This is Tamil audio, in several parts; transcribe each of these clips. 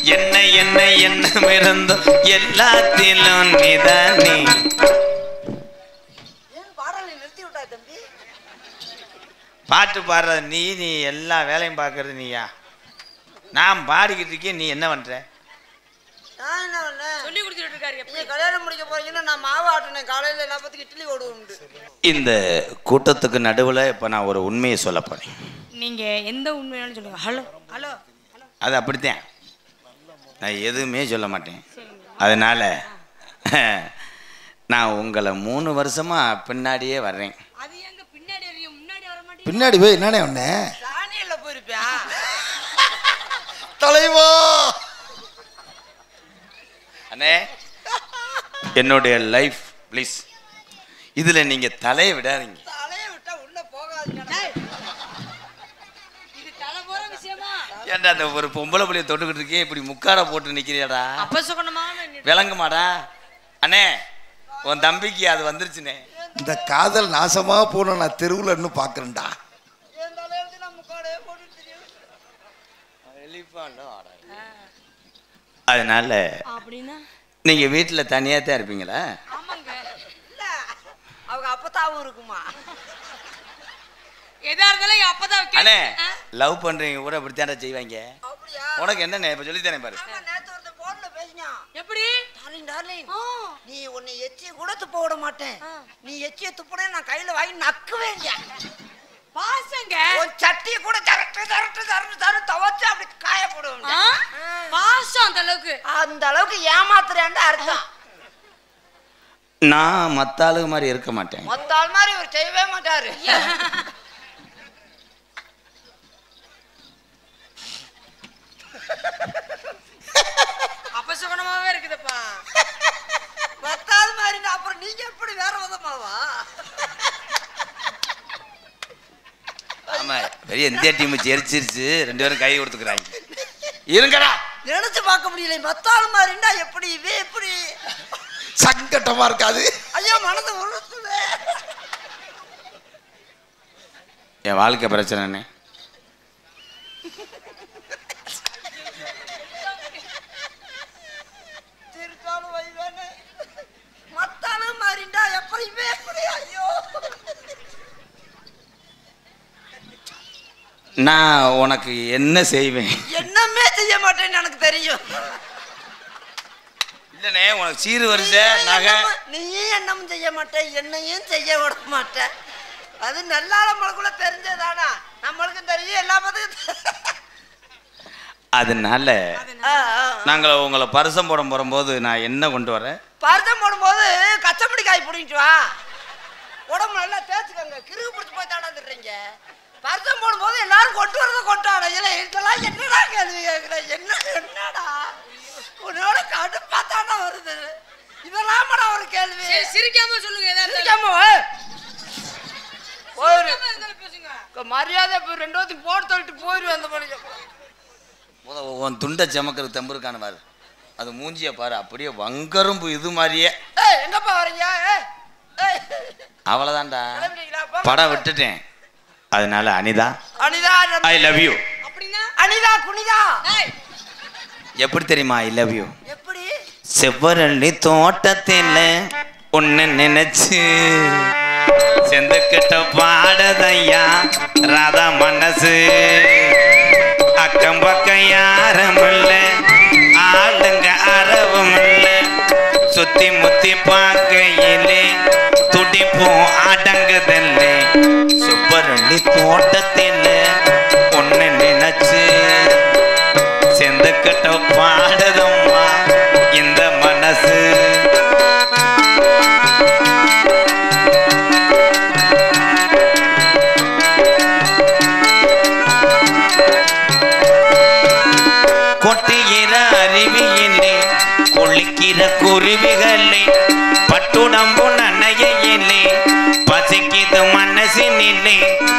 என்ன என்ன என்ன இருந்தோ எல்லாத்திலும் நீதானே ஏன் பாடலை நிறுத்தி விட்டா தம்பி பாட்டு பாடுறது நீ நீ எல்லா வேலையும் பார்க்கறது நீயா நான் பாடிக்கிட்டு இருக்கேன் நீ என்ன பண்ற நான் என்ன பண்ணேன் சொல்லி கொடுத்துட்டு இருக்காரு நீ எப்படி கல்யாணம் முடிக்க போறீங்கன்னா நான் மாவு ஆட்டினேன் காலையில எல்லா பத்துக்கு இட்லி ஓடுவோம்ண்டு இந்த கூட்டத்துக்கு நடுவில் இப்போ நான் ஒரு உண்மையை சொல்ல போறேன் நீங்க எந்த உண்மையானு சொல்லுங்க ஹலோ ஹலோ ஹலோ அது அப்படித்தான் நான் எதுவுமே சொல்ல மாட்டேன் அதனால நான் உங்களை மூணு வருஷமா பின்னாடியே வர்றேன் அது எங்க பின்னாடி வரையும் முன்னாடி வர மாட்டேங்குது பின்னாடி போய் என்னண்ணே ஒண்ணு சாணியில போயிருப்பியா தலைவா அண்ணே என்னுடைய லைஃப் ப்ளீஸ் இதில் நீங்கள் தலையை விடாதீங்க தலையை விட்டா உள்ள போகாதீங்க இது தலை போற விஷயமா ஏன்டா அந்த ஒரு பொம்பளை புள்ளைய தொட்டுக்கிட்டு இருக்கே இப்படி முக்காட போட்டு நிற்கிறியாடா அப்ப சுகணமா விளங்குமாடா அண்ணே உன் தம்பிக்கு அது வந்துருச்சுனே இந்த காதல் நாசமா போன நான் தெருவுல இன்னும் பாக்குறேன்டா என் தலையெழுத்து நான் முக்காடே போட்டு தெரியும் அதனால அப்படின்னா நீங்க வீட்டில் தனியாக தான் இருப்பீங்களா ஆமாங்க இல்ல அவங்க அப்பத்தாவும் இருக்குமா எதா இருந்தாலும் எங்க அப்பதான் வைக்க- அண்ணே ஆ? லவ் பண்றீங்க கூட இப்படித்தான்டா செய்வாங்க அப்படியா உனக்கு என்னண்ணே இப்போ சொல்லித்தானே பாரு ஆமா நேத்து ஒருத்தன் போன்ல பேசினான் எப்படி டார்லிங் டார்லிங் ஆ. நீ உன்னை எச்சிய கூட துப்ப விட மாட்டேன் ஆ. நீ எச்சிய துப்புனே நான் கையில வாங்கி நக்குவே இல்லையா பாசங்க உன் சட்டியை கூட தரட்டு தரட்டு தரட்டு தரட்டு துவச்சு அப்படி காய போடுவோம் ஆ? பாசம் அந்த அளவுக்கு அந்த அளவுக்கு ஏமாத்துறேன்னு அர்த்தம் நான் மத்த ஆளுக மாதிரி இருக்க மாட்டேன் மொத்த ஆள் மாதிரி இவர் செய்யவே மாட்டாரு அப்ப சுகணமாவே இருக்குதுப்பா மொத்த ஆள் மாதிரி அப்புறம் நீங்க எப்படி வேற விதமாவா ஆமா பெரிய இந்தியா டீம் ஜெரிச்சிருச்சு ரெண்டு பேரும் கை கொடுத்துக்கிறாங்க இருங்கடா நினைச்சு பார்க்க முடியல மொத்த ஆள் மாதிரின்னா எப்படி இவே எப்படி சங்கட்டமா இருக்காது ஐயோ மனது உறுத்துவே என் வாழ்க்கை பிரச்சனைண்ணே திருத்தாலும் வைவேனே மொத்த ஆள் மாதிரிண்டா எப்படி இவே எப்படி ஐயோ நான் உனக்கு என்ன செய்வேன் என்னமே செய்ய மாட்டேன்னு எனக்கு தெரியும் இல்லைண்ணே உனக்கு சீர் வருஷ நீயும் நகை என்னமும் நீயும் என்னமும் செய்ய மாட்டேன் என்னையும் செய்ய விட மாட்டேன் அது நல்லா நம்மளுக்குள்ள தெரிஞ்சதானா நம்மளுக்கும் தெரியும் எல்லா பத்துக்கும் அதனால நாங்கள் உங்களை பரிசம் போட போகும்போது நான் என்ன கொண்டு வரேன் பருத்தம் போடும்போது கச்சமடி காய் பிடிங்கிட்டு வா உடம்பு நல்லா தேய்ச்சிக்கோங்க கிருகு பிடிச்சி போய் தாடாந்துடுறீங்க பருத்தம் போடும்போது எல்லாரும் கொண்டு வரத கொண்டாட இல்லை இதெல்லாம் என்னடா கேள்வி கேட்குற என்ன என்னடா உன்னோட கடுப்பா தானே வருது இதெல்லாம் ஒரு கேள்வி சரி சிரிக்காம சொல்லுங்க எதா இருந்தாலும். சிரிக்காம வா. போயிரு சிரிக்காம இருந்தாலும் பேசுங்க மரியாதை இப்போ ரெண்டு பேத்துக்கு போட்டு தள்ளிட்டு போயிரு அந்த மணிக்கு முத உன் துண்டை செமக்கிறது தெம்பு இருக்கான்னு பாரு அது மூஞ்சிய பாரு அப்படியே வங்கரும்பு இது மாதிரியே ஏய் எங்கப்பா வரீங்க ஏய் ஏய் அவ்வளோதான்டா கிளம்பிட்டீங்களா? போ. படம் விட்டுட்டேன் அதனால Anitha Anitha I love you அப்படின்னா அனிதா குனிதா ஏய், எப்படி தெரியுமா ஐ லவ் யூ எப்படி செவ்வரளி தோட்டத்தில் உன்னை நினைச்சு செந்துக்கிட்ட பாடதையா ராதா மனசு அக்கம் பக்கம் யாரும் இல்ல ஆளுங்க அறவும் இல்ல சுத்தி முத்தி பார்க்கையிலே துடிப்பும் அடங்குதல்லே சுப்பரளி தோட்டத்தில் உன்னை நினைச்சு செந்துக்கிட்ட பாடுதம்மா இந்த மனசு கொட்டுகிற அருவியிலே குளிக்கிற குருவிகளே பட்டுடம்பு நனையிலே பசிக்குது மனசினிலே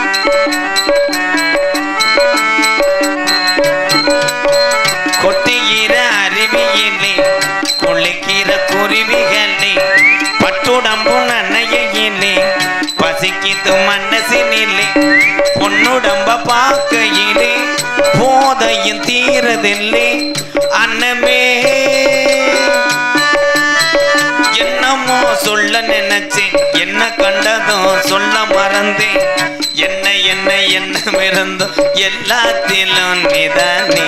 கொட்டுகிற அருவியிலே குளிக்கிற குருவிகளே பட்டுடம்பு நனையிலே பசிக்குது மனசினிலே பொன்னுடம்ப பார்க்கையிலே போதையும் தீரதில்லை அன்ன மனமே என்னமோ சொல்ல நினைச்சேன் என்ன கண்டதும் சொல்ல மறந்தேன் என்ன என்ன என்ன இருந்தும் எல்லாத்திலும் நிதானே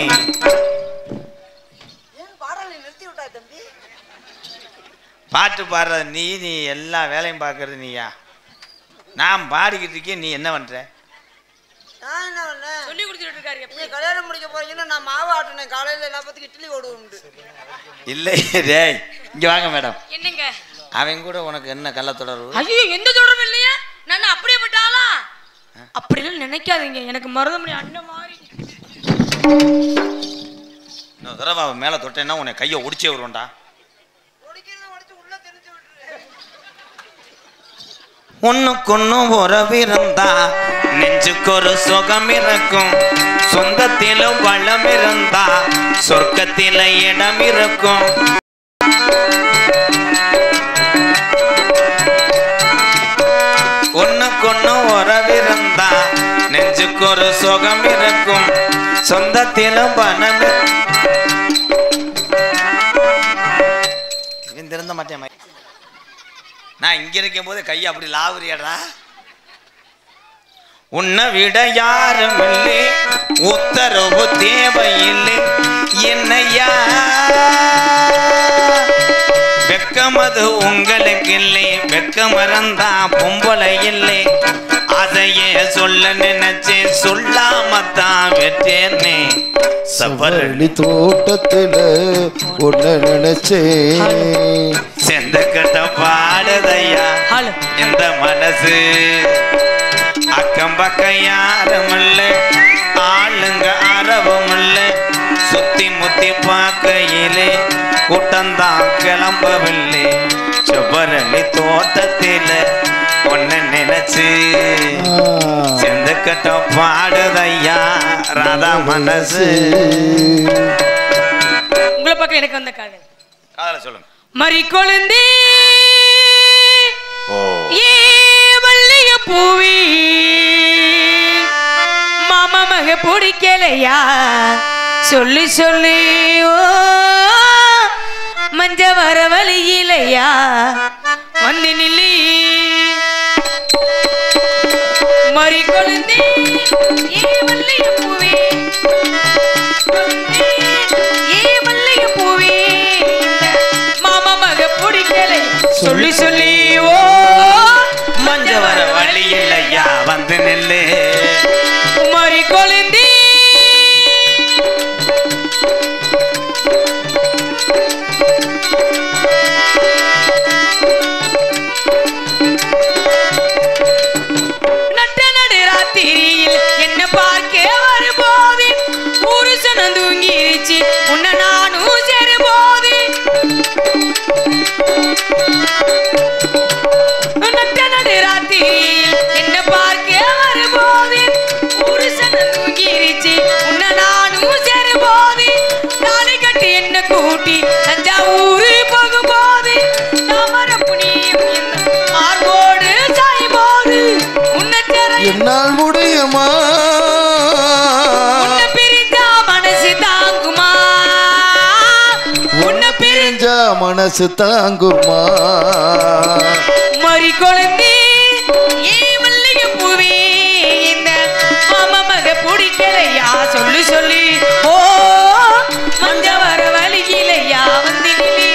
ஏன் பாடலை நிறுத்தி விட்டா தம்பி பாட்டு பாடுறது நீ நீ எல்லா வேலையும் பார்க்கறது நீயா நான் பாடிக்கிட்டு இருக்கேன் நீ என்ன பண்ற நான் என்ன பண்ணேன் சொல்லி கொடுத்துட்டு இருக்காரு நீ கல்யாணம் முடிக்க போறீங்கன்னா நான் மாவு ஆட்டினேன் காலையில எல்லாத்துக்கும் இட்லி ஓடுவோம்ட்டு இல்லை டேய் இங்க வாங்க மேடம் என்னங்க அவன் கூட உனக்கு என்ன கள்ள தொடர்பு ஐயோ எந்த தொடர்பும் இல்லையா நான் அப்படியே பட்டாளா அப்படிலாம் நினைக்காதீங்க எனக்கு மருதமணி அண்ணன் மாதிரி இன்னொரு தடவை அவன் மேலே தொட்டேன்னா உன்னை கையை ஒடிச்சே வருவோம்டா ஒடிக்கிறத ஒடிச்சு உள்ள தெரிஞ்சு விட்டுரு ஒண்ணுக்கொன்னும் உறவிருந்தா நெஞ்சுக்கு ஒரு சுகம் இருக்கும் சொந்தத்திலும் வளம் இருந்தா சொர்க்கத்தில இடம் இருக்கும் ஒண்ணுக்கொன்னு உறவிருந்தா நெஞ்சுக்கு ஒரு சுகம் இருக்கும் சொந்தத்திலும் பணம் இரு- இவன் திருந்த மாட்டேன் மை. நான் இங்க இருக்கும் போது கையை அப்படி லாவுறியடா உன்னை விட யாரும் இல்லை உத்தரவு தேவையில்லை என்னையா வெக்கமது உங்களுக்கு இல்லை வெக்க மறந்தா பொம்பளை இல்லை அதையே சொல்ல நினைச்சேன் சொல்லாமத்தான் வெற்றேனே சபர் சபரளி தோட்டத்துல ஒன்ன நினைச்சேன் செந்த கட்ட பாடுதையா ஹலோ இந்த மனசு அக்கம் பக்கம் யாரும் இல்ல ஆளுங்க அறவும் இல்ல சுத்தி முத்தி பார்க்கையிலே கூட்டம்தான் கிளம்பவில்லை சுபரணி தோட்டத்தில ஒன்னு நினைச்சு செந்த கட்ட பாடுதையா ராதா மனசு உங்களை பக்கம் எனக்கு வந்த காதல் காதல சொல்லுங்க மறி கொழுந்தே ஓ ஏ மல்லிக பூவி மாமா மக பிடிக்கலையா சொல்லு சொல்லு ஓ மஞ்ச வர வழியிலையா வந்து நில்லி மறி கொழுந்தே ஏ மல்லிக பூவி கொழுந்தே, ஏ மல்லிகை பூவே, மாமா மக பிடிக்கலை சொல்லி சொல்லி ஓ மஞ்ச வர வழி இல்லையா வந்து நில்லு மறி கொழுந்தி நட்ட நடு ராத்திரியில் என்ன பார்க்க வரும்போது ஒரு சனம் தூங்கிருச்சு உன்னை நானும் சேரும்போது நட்ட நடு ராத்திரியில் என்ன பார்க்க வரும்போது ஒரு சனம் தூங்கிருச்சு உன்னை நானும் சேரும்போது தாலி கட்டி என்ன கூட்டி தஞ்சாவூர் போகும்போது தாமரப்பு நீயும் என்ன மார்போடு சாயும்போது உன்னை சேர என்னால் முடியுமா உன்னை பிரிஞ்சா மனசு தாங்குமா உன்னை பிரிஞ்ச பிரிஞ்சா மனசு தாங்குமா மறி கொழுந்தி ஏ மல்லிகை பூவே இந்த மாமா மக பிடிக்கலையா சொல்லு சொல்லி ஓ மஞ்ச வர வழியிலையா வந்து நில்லி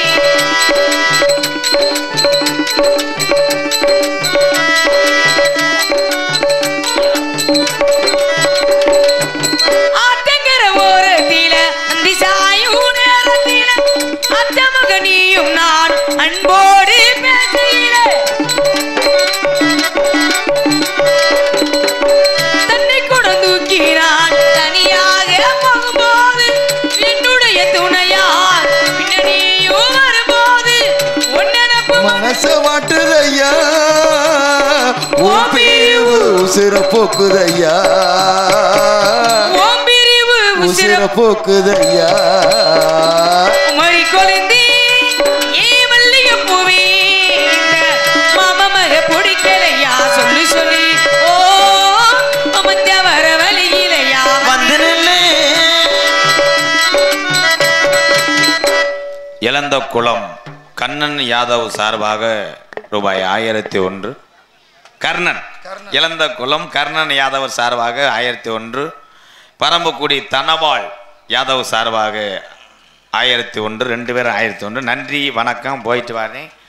ஆத்தங்கர ஓரத்தில அந்தி சாயும் நேரத்தில அத்த மகனியும் நான் அன்போடு பேசுகிற தன்னை கூட தூக்கினான் தனியாக போகும்போது என்னுடைய துணையால் பின்னணியும் வரும்போது உன்னப்பு மனச வாட்டுதையா உன் பிரிவு உசிர போக்குதையா ஓம் பிரிவு உசிர உசிர போக்குதையா மறி கொழுந்தி ஏ மல்லிகை பூவே மாமா மக பிடிக்கலையா சொல்லு சொல்லி ஓ மஞ்ச வர வழியிலையா வந்து நில்லு இளந்த குளம் கண்ணன் யாதவ் சார்பாக ரூபாய் ஆயிரத்தி ஒன்று கர்ணன் இளந்த குளம் கர்ணன் யாதவ் சார்பாக ஆயிரத்தி ஒன்று பரம்பக்குடி தனபால் யாதவ் சார்பாக ஆயிரத்தி ஒன்று ரெண்டு பேரும் ஆயிரத்தி ஒன்று நன்றி வணக்கம் போயிட்டு வரேன்